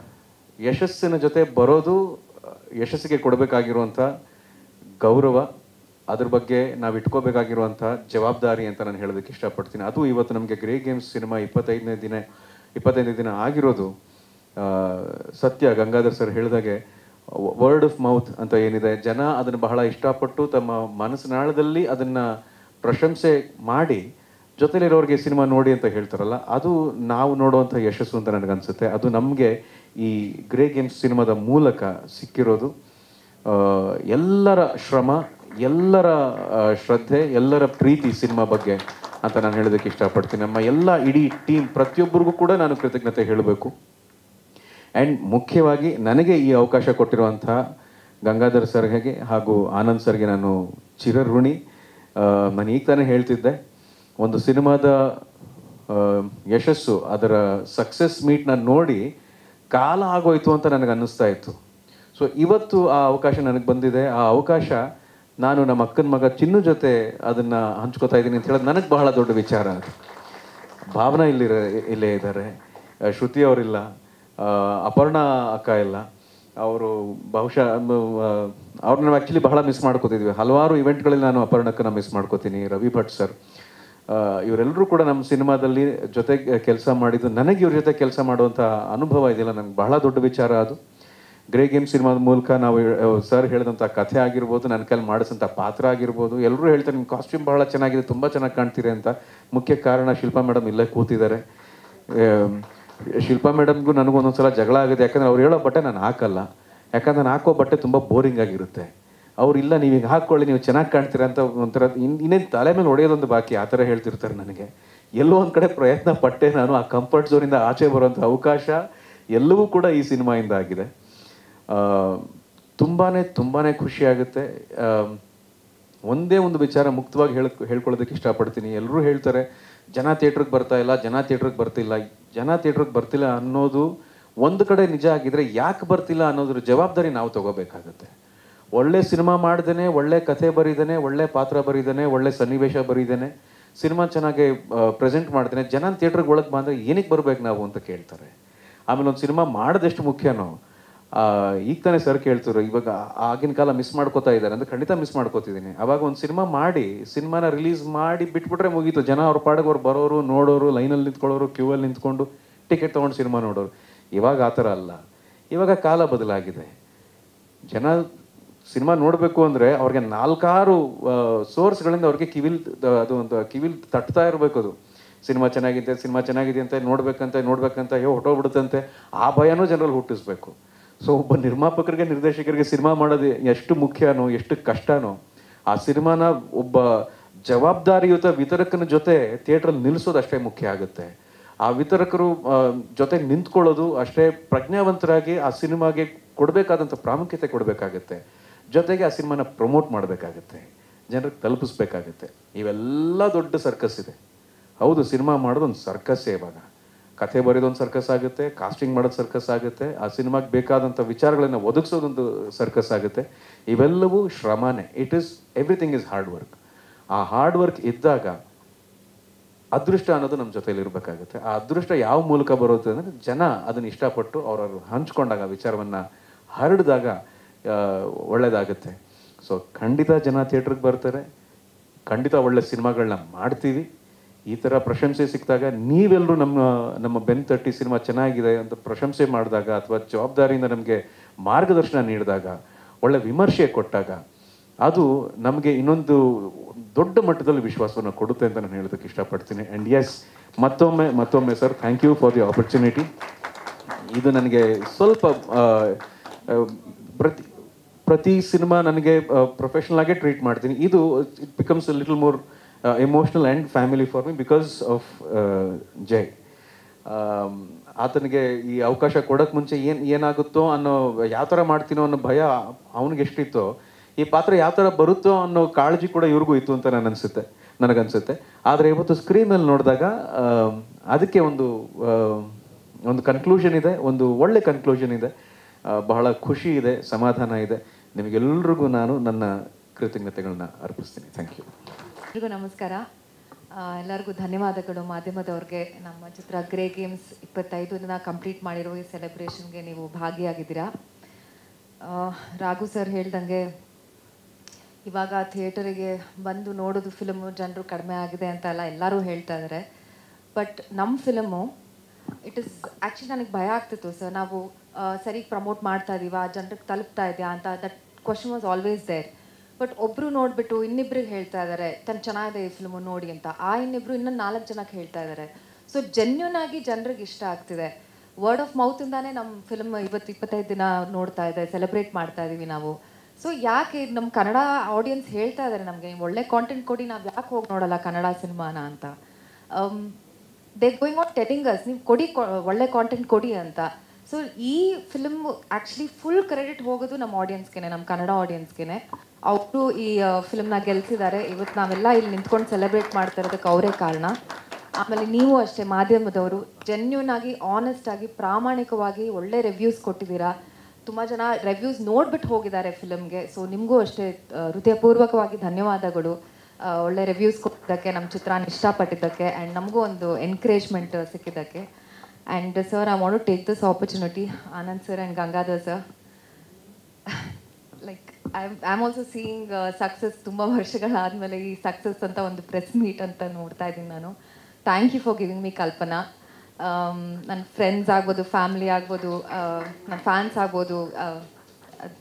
ಯಶಸ್ಸಿನ ಜೊತೆ ಬರೋದು ಆ, ಯಶಸ್ಸಿಗೆ ಕೊಡಬೇಕಾಗಿರುವಂಥ ಗೌರವ ಅದ್ರ ಬಗ್ಗೆ ನಾವು ಇಟ್ಕೋಬೇಕಾಗಿರುವಂಥ ಜವಾಬ್ದಾರಿ ಅಂತ ನಾನು ಹೇಳೋದಕ್ಕೆ ಇಷ್ಟಪಡ್ತೀನಿ ಅದು ಇವತ್ತು ನಮಗೆ ಗ್ರೇ ಗೇಮ್ಸ್ ಸಿನಿಮಾ ಇಪ್ಪತ್ತೈದನೇ ದಿನ ಇಪ್ಪತ್ತೈದನೇ ದಿನ ಆಗಿರೋದು ಆ, ಸತ್ಯ ಗಂಗಾಧರ್ ಸರ್ ಹೇಳಿದಾಗೆ ವರ್ಡ್ ಆಫ್ ಮೌತ್ ಅಂತ ಏನಿದೆ ಜನ ಅದನ್ನು ಬಹಳ ಇಷ್ಟಪಟ್ಟು ತಮ್ಮ ಮನಸ್ಸಿನಾಳದಲ್ಲಿ ಅದನ್ನು ಪ್ರಶಂಸೆ ಮಾಡಿ ಜೊತೆಲಿರೋರಿಗೆ ಸಿನಿಮಾ ನೋಡಿ ಅಂತ ಹೇಳ್ತಾರಲ್ಲ ಅದು ನಾವು ನೋಡುವಂಥ ಯಶಸ್ಸು ಅಂತ ನನಗನ್ಸುತ್ತೆ ಅದು ನಮಗೆ ಈ ಗ್ರೇ ಗೇಮ್ಸ್ ಸಿನಿಮಾದ ಮೂಲಕ ಸಿಕ್ಕಿರೋದು ಆ, ಎಲ್ಲರ ಶ್ರಮ ಎಲ್ಲರ ಆ, ಶ್ರದ್ಧೆ ಎಲ್ಲರ ಪ್ರೀತಿ ಸಿನಿಮಾ ಬಗ್ಗೆ ಅಂತ ನಾನು ಹೇಳೋದಕ್ಕೆ ಇಷ್ಟಪಡ್ತೀನಿ ನಮ್ಮ ಎಲ್ಲ ಇಡೀ ಟೀಮ್ ಪ್ರತಿಯೊಬ್ಬರಿಗೂ ಕೂಡ ನಾನು ಕೃತಜ್ಞತೆ ಹೇಳಬೇಕು ಆ್ಯಂಡ್ ಮುಖ್ಯವಾಗಿ ನನಗೆ ಈ ಅವಕಾಶ ಕೊಟ್ಟಿರುವಂಥ ಗಂಗಾಧರ್ ಸರ್ಗೆ ಹಾಗೂ ಆನಂದ್ ಸರ್ಗೆ ನಾನು ಚಿರಋಣಿ ಆ, ನಾನು ಈಗ ತಾನೇ ಹೇಳ್ತಿದ್ದೆ ಒಂದು ಸಿನಿಮಾದ ಆ, ಯಶಸ್ಸು ಅದರ ಸಕ್ಸಸ್ ಮೀಟ್ನ ನೋಡಿ ಕಾಲ ಆಗೋಯ್ತು ಅಂತ ನನಗೆ ಅನ್ನಿಸ್ತಾ ಇತ್ತು ಸೊ ಇವತ್ತು ಆ ಅವಕಾಶ ನನಗೆ ಬಂದಿದೆ ಆ ಅವಕಾಶ ನಾನು ನಮ್ಮ ಅಕ್ಕನ ಮಗ ಚಿನ್ನು ಜೊತೆ ಅದನ್ನ ಹಂಚ್ಕೋತಾ ಇದ್ದೀನಿ ಅಂತ ಹೇಳೋದು ನನಗೆ ಬಹಳ ದೊಡ್ಡ ವಿಚಾರ ಅದು ಭಾವನಾ ಇಲ್ಲಿರ ಇಲ್ಲೇ ಇದ್ದಾರೆ ಆ, ಶ್ರುತಿ ಅವರಿಲ್ಲ ಆ, ಅಪರ್ಣಾ ಅಕ್ಕ ಇಲ್ಲ ಅವರು ಬಹುಶಃ ಅವ್ರನ್ನ ನಾವು ಆ್ಯಕ್ಚುಲಿ ಬಹಳ ಮಿಸ್ ಮಾಡ್ಕೋತಿದ್ವಿ ಹಲವಾರು ಇವೆಂಟ್ಗಳಲ್ಲಿ ನಾನು ಅಪರ್ಣಕ್ಕನ್ನ ಮಿಸ್ ಮಾಡ್ಕೋತೀನಿ ರವಿ ಭಟ್ ಸರ್ ಇವರೆಲ್ಲರೂ ಕೂಡ ನಮ್ಮ ಸಿನಿಮಾದಲ್ಲಿ ಜೊತೆ ಕೆಲಸ ಮಾಡಿದ್ದು ನನಗೆ ಇವ್ರ ಜೊತೆ ಕೆಲಸ ಮಾಡುವಂಥ ಅನುಭವ ಇದೆಯಲ್ಲ ನನಗೆ ಬಹಳ ದೊಡ್ಡ ವಿಚಾರ ಅದು ಗ್ರೇ ಗೇಮ್ ಸಿನಿಮಾದ ಮೂಲಕ ನಾವು ಸರ್ ಹೇಳಿದಂಥ ಕಥೆ ಆಗಿರ್ಬೋದು ನನ್ನ ಕೈಲಿ ಮಾಡಿಸಂಥ ಪಾತ್ರ ಆಗಿರ್ಬೋದು ಎಲ್ಲರೂ ಹೇಳ್ತಾರೆ ನಿಮ್ಮ ಕಾಸ್ಟ್ಯೂಮ್ ಬಹಳ ಚೆನ್ನಾಗಿದೆ ತುಂಬ ಚೆನ್ನಾಗಿ ಕಾಣ್ತೀರಿ ಅಂತ ಮುಖ್ಯ ಕಾರಣ ಶಿಲ್ಪಾ ಮೇಡಮ್ ಇಲ್ಲೇ ಕೂತಿದ್ದಾರೆ ಶಿಲ್ಪಾ ಮೇಡಮ್ಗೂ ನನಗೂ ಒಂದೊಂದ್ಸಲ ಜಗಳ ಆಗುತ್ತೆ ಯಾಕಂದ್ರೆ ಅವ್ರು ಹೇಳೋ ಬಟ್ಟೆ ನಾನು ಹಾಕಲ್ಲ ಯಾಕಂದ್ರೆ ನಾನು ಹಾಕೋ ಬಟ್ಟೆ ತುಂಬ ಬೋರಿಂಗ್ ಆಗಿರುತ್ತೆ ಅವ್ರು ಇಲ್ಲ ನೀವು ಹಿಂಗೆ ಹಾಕ್ಕೊಳ್ಳಿ ನೀವು ಚೆನ್ನಾಗಿ ಕಾಣ್ತೀರಾ ಅಂತ ಒಂಥರ ಇನ್ ಇನ್ನೇನು ತಲೆ ಮೇಲೆ ಹೊಡೆಯೋದೊಂದು ಬಾಕಿ ಆ ಥರ ಹೇಳ್ತಿರ್ತಾರೆ ನನಗೆ ಎಲ್ಲೋ ಒಂದು ಕಡೆ ಪ್ರಯತ್ನ ಪಟ್ಟೆ ನಾನು ಆ ಕಂಫರ್ಟ್ ಝೋನಿಂದ ಆಚೆ ಬರುವಂಥ ಅವಕಾಶ ಎಲ್ಲವೂ ಕೂಡ ಈ ಸಿನಿಮಾಯಿಂದ ಆಗಿದೆ ಆ, ತುಂಬಾನೇ ತುಂಬಾನೇ ಖುಷಿ ಆಗುತ್ತೆ ಆಮ್, ಒಂದೇ ಒಂದು ವಿಚಾರ ಮುಕ್ತವಾಗಿ ಹೇಳ ಹೇಳ್ಕೊಳ್ಳೋದಕ್ಕೆ ಇಷ್ಟಪಡ್ತೀನಿ ಎಲ್ಲರೂ ಹೇಳ್ತಾರೆ ಜನ ಥಿಯೇಟ್ರಿಗೆ ಬರ್ತಾ ಇಲ್ಲ ಜನ ಥಿಯೇಟ್ರಿಗೆ ಬರ್ತಿಲ್ಲ ಜನ ಥಿಯೇಟ್ರಿಗೆ ಬರ್ತಿಲ್ಲ ಅನ್ನೋದು ಒಂದು ಕಡೆ ನಿಜ ಆಗಿದ್ರೆ ಯಾಕೆ ಬರ್ತಿಲ್ಲ ಅನ್ನೋದ್ರ ಜವಾಬ್ದಾರಿ ನಾವು ತಗೋಬೇಕಾಗುತ್ತೆ ಒಳ್ಳೆ ಸಿನಿಮಾ ಮಾಡ್ದೇನೆ ಒಳ್ಳೆ ಕಥೆ ಬರೀದೇನೆ ಒಳ್ಳೆ ಪಾತ್ರ ಬರೀದೇನೆ ಒಳ್ಳೆ ಸನ್ನಿವೇಶ ಬರೀದೇನೆ ಸಿನಿಮಾ ಚೆನ್ನಾಗಿ ಪ್ರೆಸೆಂಟ್ ಮಾಡ್ದೇನೆ ಜನ ಥಿಯೇಟ್ರಿಗೆ ಒಳಗೆ ಬಂದರೆ ಏನಕ್ಕೆ ಬರ್ಬೇಕು ನಾವು ಅಂತ ಕೇಳ್ತಾರೆ ಆಮೇಲೆ ಒಂದು ಸಿನಿಮಾ ಮಾಡೋದೆಷ್ಟು ಮುಖ್ಯನೋ ಆ, ಈಗ ತಾನೇ ಸರ್ ಕೇಳ್ತಿದ್ರು ಇವಾಗ ಆಗಿನ ಕಾಲ ಮಿಸ್ ಮಾಡ್ಕೋತಾ ಇದ್ದಾರೆ ಅಂದ್ರೆ ಖಂಡಿತ ಮಿಸ್ ಮಾಡ್ಕೋತಿದ್ದೀನಿ ಅವಾಗ ಒಂದು ಸಿನಿಮಾ ಮಾಡಿ ಸಿನಿಮಾನ ರಿಲೀಸ್ ಮಾಡಿ ಬಿಟ್ಬಿಟ್ರೆ ಮುಗೀತು ಜನ ಅವ್ರ ಪಾಡಿಗೆ ಅವ್ರು ಬರೋರು ನೋಡೋರು ಲೈನಲ್ಲಿ ನಿಂತ್ಕೊಳ್ಳೋರು ಕ್ಯೂ ಅಲ್ಲಿ ನಿಂತ್ಕೊಂಡು ಟಿಕೆಟ್ ತೊಗೊಂಡು ಸಿನಿಮಾ ನೋಡೋರು ಇವಾಗ ಆ ಥರ ಅಲ್ಲ ಇವಾಗ ಕಾಲ ಬದಲಾಗಿದೆ ಜನ ಸಿನಿಮಾ ನೋಡಬೇಕು ಅಂದರೆ ಅವ್ರಿಗೆ ನಾಲ್ಕಾರು ಸೋರ್ಸ್ಗಳಿಂದ ಅವ್ರಿಗೆ ಕಿವಿಲ್ ಅದು ಒಂದು ಕಿವಿಲ್ ತಟ್ತಾ ಇರಬೇಕು ಅದು ಸಿನಿಮಾ ಚೆನ್ನಾಗಿದೆ ಸಿನಿಮಾ ಚೆನ್ನಾಗಿದೆ ಅಂತ ನೋಡ್ಬೇಕಂತ ನೋಡ್ಬೇಕಂತ ಅಯ್ಯೋ ಹೊಟ್ಟೋಗ್ಬಿಡುತ್ತಂತೆ ಆ ಭಯನೂ ಜನರಲ್ಲಿ ಹುಟ್ಟಿಸ್ಬೇಕು ಸೊ ಒಬ್ಬ ನಿರ್ಮಾಪಕರಿಗೆ ನಿರ್ದೇಶಕರಿಗೆ ಸಿನಿಮಾ ಮಾಡೋದು ಎಷ್ಟು ಮುಖ್ಯನೋ ಎಷ್ಟು ಕಷ್ಟನೋ ಆ ಸಿನಿಮಾನ ಒಬ್ಬ ಜವಾಬ್ದಾರಿಯುತ ವಿತರಕನ ಜೊತೆ ಥಿಯೇಟ್ರಲ್ಲಿ ನಿಲ್ಲಿಸೋದು ಅಷ್ಟೇ ಮುಖ್ಯ ಆಗುತ್ತೆ ಆ ವಿತರಕರು ಆ, ಜೊತೆ ನಿಂತ್ಕೊಳ್ಳೋದು ಅಷ್ಟೇ ಪ್ರಜ್ಞಾವಂತರಾಗಿ ಆ ಸಿನಿಮಾಗೆ ಕೊಡಬೇಕಾದಂಥ ಪ್ರಾಮುಖ್ಯತೆ ಕೊಡಬೇಕಾಗತ್ತೆ ಜೊತೆಗೆ ಆ ಸಿನಿಮಾನ ಪ್ರಮೋಟ್ ಮಾಡಬೇಕಾಗತ್ತೆ ಜನರಿಗೆ ತಲುಪಿಸ್ಬೇಕಾಗತ್ತೆ ಇವೆಲ್ಲ ದೊಡ್ಡ ಸರ್ಕಸ್ ಇದೆ ಹೌದು ಸಿನಿಮಾ ಮಾಡೋದು ಒಂದು ಸರ್ಕಸ್ಸೇ ಇವಾಗ ಕಥೆ ಬರೆಯೋದೊಂದು ಸರ್ಕಸ್ ಆಗುತ್ತೆ ಕಾಸ್ಟಿಂಗ್ ಮಾಡೋದು ಸರ್ಕಸ್ ಆಗುತ್ತೆ ಆ ಸಿನಿಮಾಗೆ ಬೇಕಾದಂಥ ವಿಚಾರಗಳನ್ನು ಒದಗಿಸೋದೊಂದು ಸರ್ಕಸ್ ಆಗುತ್ತೆ ಇವೆಲ್ಲವೂ ಶ್ರಮನೇ it is everything is hard work ಆ ಹಾರ್ಡ್ ವರ್ಕ್ ಇದ್ದಾಗ ಅದೃಷ್ಟ ಅನ್ನೋದು ನಮ್ಮ ಜೊತೆಲಿ ಇರಬೇಕಾಗುತ್ತೆ ಆ ಅದೃಷ್ಟ ಯಾವ ಮೂಲಕ ಬರುತ್ತೆ ಅಂದರೆ ಜನ ಅದನ್ನು ಇಷ್ಟಪಟ್ಟು ಅವ್ರವ್ರು ಹಂಚ್ಕೊಂಡಾಗ ಆ ವಿಚಾರವನ್ನ ಹರಡಿದಾಗ ಆ, ಒಳ್ಳೇದಾಗುತ್ತೆ ಸೊ ಖಂಡಿತ ಜನ ಥಿಯೇಟ್ರಿಗೆ ಬರ್ತಾರೆ ಖಂಡಿತ ಒಳ್ಳೆ ಸಿನಿಮಾಗಳನ್ನ ಮಾಡ್ತೀವಿ ಈ ಥರ ಪ್ರಶಂಸೆ ಸಿಕ್ಕಿದಾಗ ನೀವೆಲ್ಲರೂ ನಮ್ಮ ನಮ್ಮ ಬೆನ್ ತಟ್ಟಿ ಸಿನಿಮಾ ಚೆನ್ನಾಗಿದೆ ಅಂತ ಪ್ರಶಂಸೆ ಮಾಡಿದಾಗ ಅಥವಾ ಜವಾಬ್ದಾರಿಯಿಂದ ನಮಗೆ ಮಾರ್ಗದರ್ಶನ ನೀಡಿದಾಗ ಒಳ್ಳೆ ವಿಮರ್ಶೆ ಕೊಟ್ಟಾಗ ಅದು ನಮಗೆ ಇನ್ನೊಂದು ದೊಡ್ಡ ಮಟ್ಟದಲ್ಲಿ ವಿಶ್ವಾಸವನ್ನು ಕೊಡುತ್ತೆ ಅಂತ ನಾನು ಹೇಳೋದಕ್ಕೆ ಇಷ್ಟಪಡ್ತೀನಿ ಆ್ಯಂಡ್ ಎಸ್ ಮತ್ತೊಮ್ಮೆ ಮತ್ತೊಮ್ಮೆ sir thank you for the opportunity ಇದು ನನಗೆ ಸ್ವಲ್ಪ ಆ, ಆ, ಪ್ರತಿ ಪ್ರತಿ ಸಿನಿಮಾ ನನಗೆ ಪ್ರೊಫೆಷನಲ್ ಆಗೇ ಟ್ರೀಟ್ ಮಾಡ್ತೀನಿ ಇದು it becomes little more emotional and family for me because of Jai um, ಆತನಿಗೆ ಈ ಅವಕಾಶ ಕೊಡೋಕೆ ಮುಂಚೆ ಏನು ಏನಾಗುತ್ತೋ ಅನ್ನೋ ಯಾವ ಥರ ಮಾಡ್ತೀನೋ ಅನ್ನೋ ಭಯ ಅವನಿಗೆ ಎಷ್ಟಿತ್ತೋ ಈ ಪಾತ್ರ ಯಾವ ಥರ ಬರುತ್ತೋ ಅನ್ನೋ ಕಾಳಜಿ ಕೂಡ ಇವ್ರಿಗೂ ಇತ್ತು ಅಂತ ನಾನು ಅನಿಸುತ್ತೆ ನನಗನ್ಸುತ್ತೆ ಆದರೆ ಇವತ್ತು ಸ್ಕ್ರೀನಲ್ಲಿ ನೋಡಿದಾಗ ಆಮ್, ಅದಕ್ಕೆ ಒಂದು ಆಮ್, ಒಂದು ಕನ್ಕ್ಲೂಷನ್ ಇದೆ ಒಂದು ಒಳ್ಳೆ ಕನ್ಕ್ಲೂಷನ್ ಇದೆ ಆ, ಬಹಳ ಖುಷಿ ಇದೆ ಸಮಾಧಾನ ಇದೆ ನಿಮಗೆಲ್ಲರಿಗೂ ನಾನು ನನ್ನ ಕೃತಜ್ಞತೆಗಳನ್ನ ಅರ್ಪಿಸ್ತೀನಿ ಥ್ಯಾಂಕ್ ಯು ಎಲ್ರಿಗೂ ನಮಸ್ಕಾರ ಆ, ಎಲ್ಲರಿಗೂ ಧನ್ಯವಾದಗಳು ಮಾಧ್ಯಮದವ್ರಿಗೆ ನಮ್ಮ ಚಿತ್ರ ಗ್ರೇ ಗೇಮ್ಸ್ ಇಪ್ಪತ್ತೈದು ದಿನ ಕಂಪ್ಲೀಟ್ ಮಾಡಿರೋ ಈ ಸೆಲೆಬ್ರೇಷನ್ಗೆ ನೀವು ಭಾಗಿಯಾಗಿದ್ದೀರಾ ಆ, ರಾಘು ಸರ್ ಹೇಳ್ದಂಗೆ ಇವಾಗ ಥಿಯೇಟರಿಗೆ ಬಂದು ನೋಡೋದು ಫಿಲಮು ಜನರು ಕಡಿಮೆ ಆಗಿದೆ ಅಂತ ಎಲ್ಲ ಎಲ್ಲರೂ ಹೇಳ್ತಾ ಇದ್ದಾರೆ ಬಟ್ ನಮ್ಮ ಫಿಲಮು ಇಟ್ ಇಸ್ ಆ್ಯಕ್ಚುಲಿ ನನಗೆ ಭಯ ಆಗ್ತಿತ್ತು ಸರ್ ನಾವು ಆ, ಸರಿ ಪ್ರಮೋಟ್ ಮಾಡ್ತಾ ಇದೀವಾ ಜನರಿಗೆ ತಲುಪ್ತಾ ಇದೆಯಾ ಅಂತ that question was always there but ಒಬ್ಬರು ನೋಡಿಬಿಟ್ಟು ಇನ್ನಿಬ್ರಿಗೆ ಹೇಳ್ತಾ ಇದ್ದಾರೆ ತನ್ನ ಚೆನ್ನಾಗಿದೆ ಈ ಫಿಲ್ಮು ನೋಡಿ ಅಂತ ಆ ಇನ್ನಿಬ್ರು ಇನ್ನೊಂದು ನಾಲ್ಕು ಜನಕ್ಕೆ ಹೇಳ್ತಾ ಇದ್ದಾರೆ ಸೊ ಜೆನ್ಯೂನ್ ಆಗಿ ಜನರಿಗೆ ಇಷ್ಟ ಆಗ್ತಿದೆ ವರ್ಡ್ ಆಫ್ ಮೌತಿಂದಾನೇ ನಮ್ಮ ಫಿಲ್ಮ್ ಇವತ್ತು ಇಪ್ಪತ್ತೈದು ದಿನ ನೋಡ್ತಾ ಇದೆ ಸೆಲೆಬ್ರೇಟ್ ಮಾಡ್ತಾ ಇದೀವಿ ನಾವು ಸೊ ಯಾಕೆ ನಮ್ಮ ಕನ್ನಡ ಆಡಿಯನ್ಸ್ ಹೇಳ್ತಾ ಇದ್ದಾರೆ ನಮಗೆ ಒಳ್ಳೆ ಕಾಂಟೆಂಟ್ ಕೊಡಿ ನಾವು ಯಾಕೆ ಹೋಗಿ ನೋಡಲ್ಲ ಕನ್ನಡ ಸಿನಿಮಾನ ಅಂತ they going on telling us ನೀವು ಕೊಡಿ ಕೊ- ಒಳ್ಳೆ ಕಾಂಟೆಂಟ್ ಕೊಡಿ ಅಂತ ಸೊ ಈ ಫಿಲ್ಮ್ ಆ್ಯಕ್ಚುಲಿ ಫುಲ್ ಕ್ರೆಡಿಟ್ ಹೋಗೋದು ನಮ್ಮ ಆಡಿಯನ್ಸ್ಗೆ ನಮ್ಮ ಕನ್ನಡ ಆಡಿಯನ್ಸ್ಗೆ ಅವರು ಈ ಫಿಲ್ಮ್ನ ಗೆಲ್ಸಿದ್ದಾರೆ ಇವತ್ತು ನಾವೆಲ್ಲ ಇಲ್ಲಿ ನಿಂತ್ಕೊಂಡು ಸೆಲೆಬ್ರೇಟ್ ಮಾಡ್ತಾ ಇರೋದಕ್ಕೆ ಅವರೇ ಕಾರಣ ಆಮೇಲೆ ನೀವು ಅಷ್ಟೇ ಮಾಧ್ಯಮದವರು ಜೆನ್ಯೂನ್ ಆಗಿ ಆನೆಸ್ಟ್ ಆಗಿ ಪ್ರಾಮಾಣಿಕವಾಗಿ ಒಳ್ಳೆ ರಿವ್ಯೂಸ್ ಕೊಟ್ಟಿದ್ದೀರಾ ತುಂಬ ಜನ ರಿವ್ಯೂಸ್ ನೋಡ್ಬಿಟ್ಟು ಹೋಗಿದ್ದಾರೆ ಫಿಲಮ್ಗೆ ಸೊ ನಿಮಗೂ ಅಷ್ಟೇ ಆ, ಹೃದಯಪೂರ್ವಕವಾಗಿ ಧನ್ಯವಾದಗಳು ಆ, ಒಳ್ಳೆ ರಿವ್ಯೂಸ್ ಕೊಟ್ಟಿದ್ದಕ್ಕೆ ನಮ್ಮ ಚಿತ್ರನ ಇಷ್ಟಪಟ್ಟಿದ್ದಕ್ಕೆ ಆ್ಯಂಡ್ ನಮಗೂ ಒಂದು ಎನ್ಕರೇಜ್ಮೆಂಟ್ ಸಿಕ್ಕಿದ್ದಕ್ಕೆ and sir I want to take this opportunity Anand sir and Gangadhar sir like I am also seeing success ತುಂಬ ವರ್ಷಗಳಾದಮೇಲೆ ಈ ಸಕ್ಸಸ್ ಅಂತ ಒಂದು ಪ್ರೆಸ್ ಮೀಟ್ ಅಂತ ನೋಡ್ತಾ ಇದ್ದೀನಿ ನಾನು thank you for giving me Kalpana ನನ್ನ ಫ್ರೆಂಡ್ಸ್ ಆಗ್ಬೋದು ಫ್ಯಾಮಿಲಿ ಆಗ್ಬೋದು ನನ್ನ ಫ್ಯಾನ್ಸ್ ಆಗ್ಬೋದು ಆ, ಅದ್-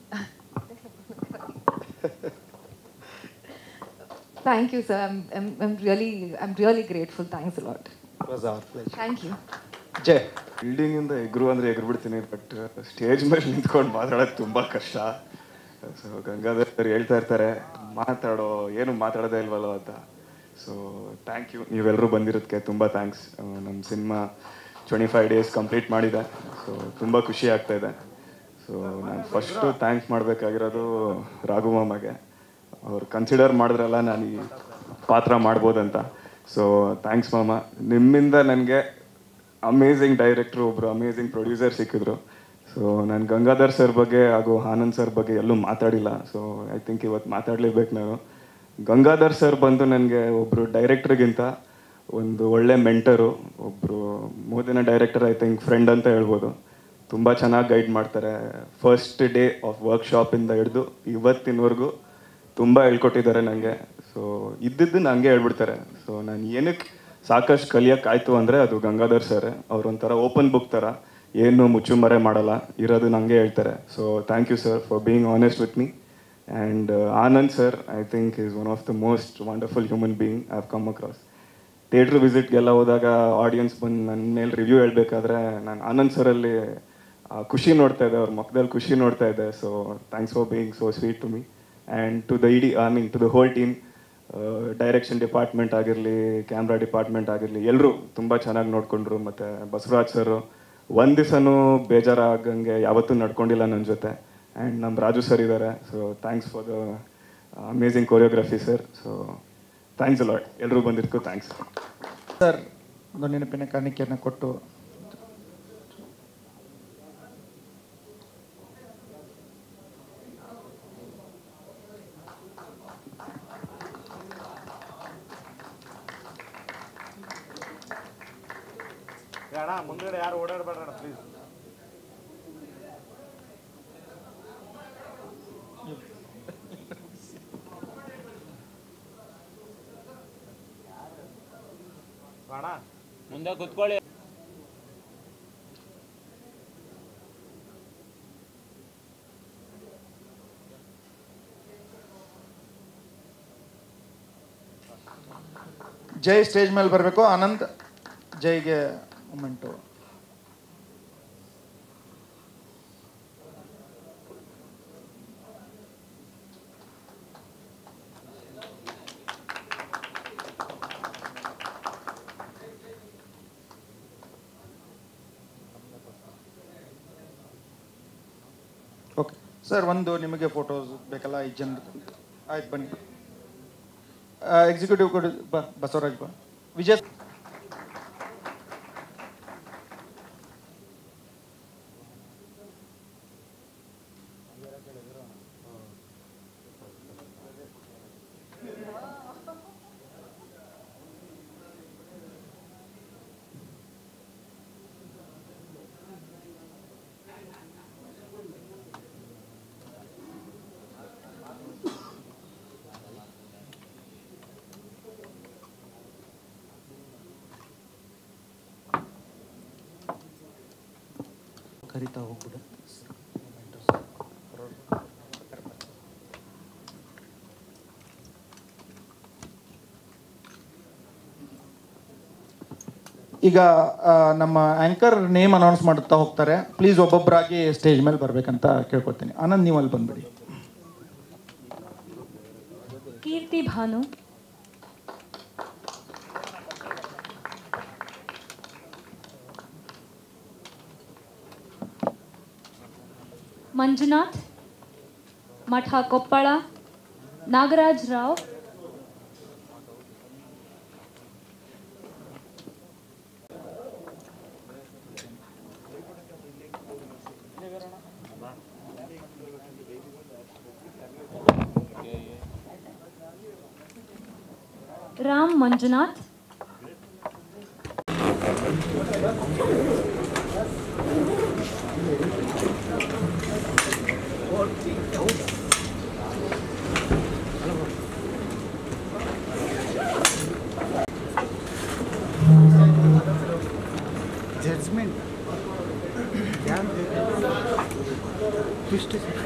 thank you sir I'm I'm really I'm really grateful thanks lot was our pleasure. Thank you Jai building ಇಂದ ಎಗ್ರು ಅಂದ್ರೆ ಎಗ್ರು ಬಿಡ್ತೀನಿ ಬಟ್ ಸ್ಟೇಜ್ ಮೇಲೆ ನಿಂತ್ಕೊಂಡು ಮಾತಾಡೋದು ತುಂಬಾ ಕಷ್ಟ ಸೊ ಗಂಗಾಧರ್ ಸರ್ ಹೇಳ್ತಾ ಇರ್ತಾರೆ ಮಾತಾಡೋ ಏನು ಮಾತಾಡೋದೇ ಇಲ್ವಲ್ಲ ಅಂತ ಸೊ ಥ್ಯಾಂಕ್ ಯು ನೀವೆಲ್ಲರೂ ಬಂದಿರೋದಕ್ಕೆ ತುಂಬ ಥ್ಯಾಂಕ್ಸ್ ನಮ್ಮ cinema twenty five days complete ಮಾಡಿದೆ ಸೊ ತುಂಬ ಖುಷಿ ಆಗ್ತಾ ಇದೆ ಸೊ ನಾನು ಫಸ್ಟು ಥ್ಯಾಂಕ್ಸ್ ಮಾಡಬೇಕಾಗಿರೋದು ರಾಘು ಮಾಮಗೆ ಅವ್ರು ಕನ್ಸಿಡರ್ ಮಾಡಿದ್ರಲ್ಲ ನಾನು ಈ ಪಾತ್ರ ಮಾಡ್ಬೋದಂತ ಸೊ ಥ್ಯಾಂಕ್ಸ್ ಮಾಮ ನಿಮ್ಮಿಂದ ನನಗೆ ಅಮೇಝಿಂಗ್ ಡೈರೆಕ್ಟ್ರು ಒಬ್ರು ಅಮೇಝಿಂಗ್ ಪ್ರೊಡ್ಯೂಸರ್ ಸಿಕ್ಕಿದ್ರು ಸೊ ನಾನು ಗಂಗಾಧರ್ ಸರ್ ಬಗ್ಗೆ ಹಾಗೂ ಆನಂದ್ ಸರ್ ಬಗ್ಗೆ ಎಲ್ಲೂ ಮಾತಾಡಿಲ್ಲ ಸೊ ಐ ಥಿಂಕ್ ಇವತ್ತು ಮಾತಾಡಲೇಬೇಕು ನಾನು ಗಂಗಾಧರ್ ಸರ್ ಬಂದು ನನಗೆ ಒಬ್ಬರು ಡೈರೆಕ್ಟ್ರಿಗಿಂತ ಒಂದು ಒಳ್ಳೆ ಮೆಂಟರು ಒಬ್ಬರು ಮೂದಿನ ಡೈರೆಕ್ಟರ್ ಐ ಥಿಂಕ್ ಫ್ರೆಂಡ್ ಅಂತ ಹೇಳ್ಬೋದು ತುಂಬ ಚೆನ್ನಾಗಿ ಗೈಡ್ ಮಾಡ್ತಾರೆ ಫಸ್ಟ್ ಡೇ ಆಫ್ ವರ್ಕ್ಶಾಪಿಂದ ಹಿಡಿದು ಇವತ್ತಿನವರೆಗೂ ತುಂಬ ಹೇಳ್ಕೊಟ್ಟಿದ್ದಾರೆ ನನಗೆ ಸೊ ಇದ್ದಿದ್ದು ನನಗೆ ಹೇಳ್ಬಿಡ್ತಾರೆ ಸೊ ನಾನು ಏನಕ್ಕೆ ಸಾಕಷ್ಟು ಕಲಿಯೋಕ್ಕಾಯ್ತು ಅಂದರೆ ಅದು ಗಂಗಾಧರ್ ಸರ್ ಅವ್ರೊಂಥರ ಓಪನ್ ಬುಕ್ ಥರ ಏನು ಮುಚ್ಚುಮರೆ ಮಾಡಲ್ಲ ಇರೋದು ನನಗೆ ಹೇಳ್ತಾರೆ so thank you sir for being honest with me and Anand sir I think is one of the most wonderful human being I have come across theatre ವಿಸಿಟ್ಗೆಲ್ಲ ಹೋದಾಗ ಆಡಿಯನ್ಸ್ ಬಂದು ನನ್ನ ಮೇಲೆ ರಿವ್ಯೂ ಹೇಳಬೇಕಾದ್ರೆ ನಾನು ಆನಂದ್ ಸರಲ್ಲಿ ಆ ಖುಷಿ ನೋಡ್ತಾ ಇದ್ದೆ ಅವ್ರ ಮುಖದಲ್ಲಿ ಖುಷಿ ನೋಡ್ತಾ ಇದ್ದೆ so thanks for being so sweet to me and to the ಇಡಿ I mean to the whole team direction department ಆಗಿರಲಿ ಕ್ಯಾಮ್ರಾ ಡಿಪಾರ್ಟ್ಮೆಂಟ್ ಆಗಿರಲಿ ಎಲ್ಲರೂ ತುಂಬ ಚೆನ್ನಾಗಿ ನೋಡಿಕೊಂಡ್ರು ಮತ್ತು ಬಸವರಾಜ್ ಸರ್ ಒಂದು ದಿವಸನೂ ಬೇಜಾರಾಗಂಗೆ ಯಾವತ್ತೂ ನಡ್ಕೊಂಡಿಲ್ಲ ನನ್ನ ಜೊತೆ ಆ್ಯಂಡ್ ನಮ್ಮ ರಾಜು ಸರ್ ಇದ್ದಾರೆ so thanks for the amazing choreography sir so thanks a lot ಎಲ್ಲರೂ ಬಂದಿದ್ದಕ್ಕೂ ಥ್ಯಾಂಕ್ಸ್ ಸರ್ ಒಂದು ನೆನಪಿನ ಕಾಣಿಕೆಯನ್ನು ಕೊಟ್ಟು ಮುಂದ್ಗಡೆ ಯಾರು ಓಡಾಡಬೇಡ ಪ್ಲೀಸ್ ಅಣ್ಣ ಮುಂದೆ ಕುತ್ಕೊಳ್ಳಿ ಜೈ ಸ್ಟೇಜ್ ಮೇಲೆ ಬರಬೇಕು ಆನಂದ್ ಜೈಗೆ ಮೂಮೆಂಟು ಓಕೆ ಸರ್ ಒಂದು ನಿಮಗೆ ಫೋಟೋಸ್ ಬೇಕಲ್ಲ ಐದು ಜನ ಆಯ್ತು ಬನ್ನಿ ಎಕ್ಸಿಕ್ಯೂಟಿವ್ ಕೊಡಿ ಬ ಬಸವರಾಜ್ ಬಾ ವಿಜಯ್ ಕರಿತಾ ಹೋಗ್ಬಿಡು ಈಗ ಆ, ನಮ್ಮ ಆಂಕರ್ ನೇಮ್ ಅನೌನ್ಸ್ ಮಾಡುತ್ತಾ ಹೋಗ್ತಾರೆ ಪ್ಲೀಸ್ ಒಬ್ಬೊಬ್ಬರಾಗಿ ಸ್ಟೇಜ್ ಮೇಲೆ ಬರ್ಬೇಕಂತ ಕೇಳ್ಕೊತೀನಿ ಆನಂದ್ ನೀವು ಅಲ್ಲಿ ಬಂದ್ಬಿಡಿ ಕೀರ್ತಿ ಭಾನು ಮಂಜುನಾಥ್ ಮಠ ಕೊಪ್ಪಳ ನಾಗರಾಜ್ ರಾವ್ ರಾಮ್ ಮಂಜುನಾಥ್ जजमेंट क्या ट्विस्ट है